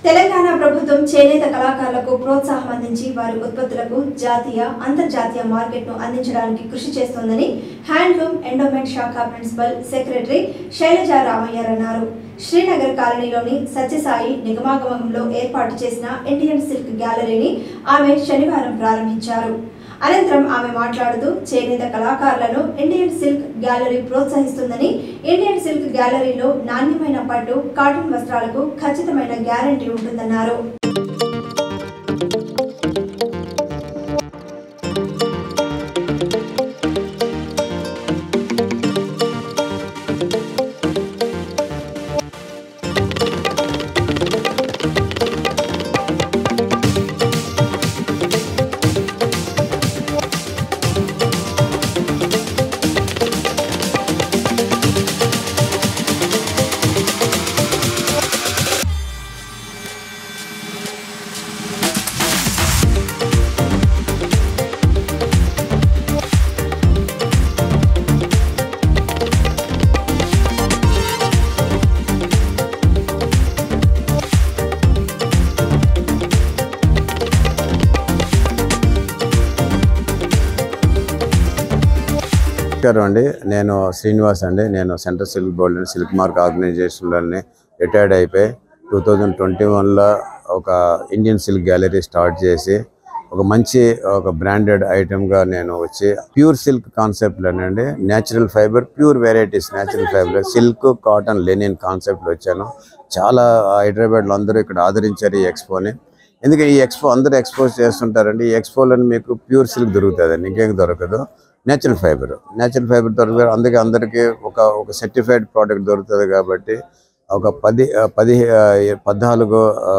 తెలంగాణ ప్రభుత్వం చేనేత కళాకారులకు ప్రోత్సాహం అందించి వారి ఉత్పత్తులకు జాతీయ అంతర్జాతీయ మార్కెట్ను అందించడానికి కృషి చేస్తోందని హ్యాండ్లూమ్ ఎండోమెంట్ శాఖ ప్రిన్సిపల్ సెక్రటరీ శైలజా రామయ్యర్ అన్నారు శ్రీనగర్ కాలనీలోని సత్యసాయి నిగమాగమంలో ఏర్పాటు చేసిన ఇండియన్ సిల్క్ గ్యాలరీని ఆమె శనివారం ప్రారంభించారు అనంతరం ఆమె మాట్లాడుతూ చేనేత కళాకారులను ఇండియన్ సిల్క్ గ్యాలరీ ప్రోత్సహిస్తుందని ఇండియన్ సిల్క్ గ్యాలరీలో నాణ్యమైన పట్టు కాటన్ వస్త్రాలకు ఖచ్చితమైన గ్యారంటీ ఉంటుందన్నారు నమస్కారం అండి నేను శ్రీనివాస్ అండి నేను central silk board and silk mark ఆర్గనైజేషన్లోని రిటైర్డ్ అయిపోయి టూ థౌజండ్ ట్వంటీ వన్లో ఒక ఇండియన్ సిల్క్ గ్యాలరీ స్టార్ట్ చేసి ఒక మంచి ఒక బ్రాండెడ్ ఐటెంగా నేను వచ్చి ప్యూర్ సిల్క్ కాన్సెప్ట్లోనండి natural fibre pure varieties natural fibre silk cotton linen కాన్సెప్ట్లో వచ్చాను చాలా హైదరాబాద్లో అందరూ ఇక్కడ ఆదరించారు ఈ ఎక్స్పోని ఎందుకంటే ఈ ఎక్స్పో అందరూ ఎక్స్పోజ్ చేస్తుంటారండి ఈ ఎక్స్పోలో మీకు ప్యూర్ సిల్క్ దొరుకుతుందండి ఇంకేం దొరకదు నేచురల్ ఫైబర్ నేచురల్ ఫైబర్ దొరకదు అందుకే అందరికీ ఒక ఒక సర్టిఫైడ్ ప్రోడక్ట్ దొరుకుతుంది కాబట్టి ఒక పది ఆ, పది ఆ, పద్నాలుగు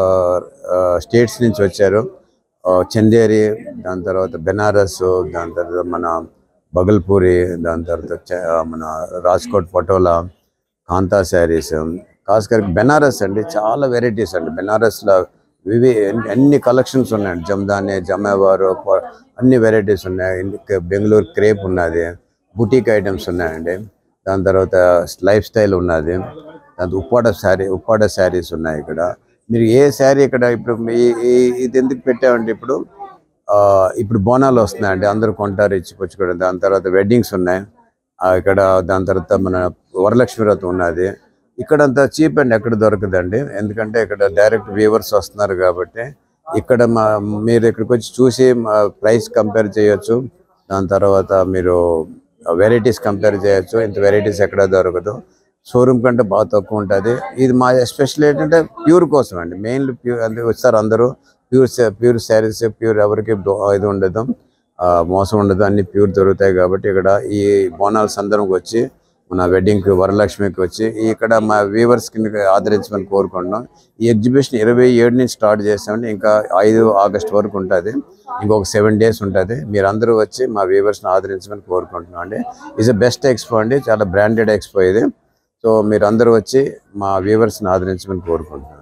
స్టేట్స్ నుంచి వచ్చారు ఆ, చందేరి దాని తర్వాత బెనారస్ దాని తర్వాత మన బగల్పూరి దాని తర్వాత చ- ఆ, మన రాజ్కోట్ పటోలా కాంతా శారీస్ ఖాస్కర్ బెనారస్ అండి చాలా వెరైటీస్ అండి బెనారస్లో వివి అన్ని- అన్ని కలెక్షన్స్ ఉన్నాయండి జమ్దాని జమేవారు ప- అన్ని వెరైటీస్ ఉన్నాయి ఇంక బెంగళూరు క్రేప్ ఉన్నది బుటీక్ ఐటమ్స్ ఉన్నాయండి దాని తర్వాత లైఫ్ స్టైల్ ఉన్నది దాని ఉప్పాడ శారీ ఉప్పాడ శారీస్ ఉన్నాయి ఇక్కడ మీరు ఏ శారీ ఇక్కడ ఇప్పుడు మీ- ఈ- ఇది ఎందుకు పెట్టామంటే ఇప్పుడు ఆ, ఇప్పుడు బోనాలు వస్తున్నాయండి అందరూ కొంటారు ఇచ్చిపుచ్చుకోవడం దాని తర్వాత వెడ్డింగ్స్ ఉన్నాయి ఆ, ఇక్కడ దాని తర్వాత మన వరలక్ష్మి వ్రతం ఉన్నది ఇక్కడంతా చీప్ అండ్ ఎక్కడ దొరకదండి ఎందుకంటే ఇక్కడ డైరెక్ట్ వ్యూవర్స్ వస్తున్నారు కాబట్టి ఇక్కడ మా మీరు ఇక్కడికి వచ్చి చూసి ప్రైస్ కంపేర్ చేయొచ్చు దాని తర్వాత మీరు వెరైటీస్ కంపేర్ చేయొచ్చు ఇంత వెరైటీస్ ఎక్కడ దొరకదు షోరూమ్ కంటే బాగా తక్కువ ఉంటుంది ఇది మా ఎస్పెషల్ ఏంటంటే ప్యూర్ కోసం అండి మెయిన్లీ ప్యూర్ అందుకే వస్తారు అందరూ ప్యూర్ ప్యూర్ శారీస్ ప్యూర్ ఎవరికి దో- ఇది ఉండదు ఆ, మోసం ఉండదు అన్ని ప్యూర్ దొరుకుతాయి కాబట్టి ఇక్కడ ఈ బోనాల సందర్భంకి వచ్చి మన వెడ్డింగ్కి వరలక్ష్మికి వచ్చి ఇక్కడ మా వ్యూవర్స్ కింద ఆదరించమని కోరుకుంటున్నాం ఈ ఎగ్జిబిషన్ ఇరవై ఏడు నుంచి స్టార్ట్ చేస్తామండి ఇంకా ఐదు ఆగస్ట్ వరకు ఉంటుంది ఇంకొక సెవెన్ డేస్ ఉంటుంది మీరు అందరూ వచ్చి మా వ్యూవర్స్ని ఆదరించమని కోరుకుంటున్నాం అండి ఈజ్ అ బెస్ట్ ఎక్స్పో అండి చాలా బ్రాండెడ్ ఎక్స్పో ఇది సో మీరు అందరూ వచ్చి మా వ్యూవర్స్ని ఆదరించమని కోరుకుంటున్నాను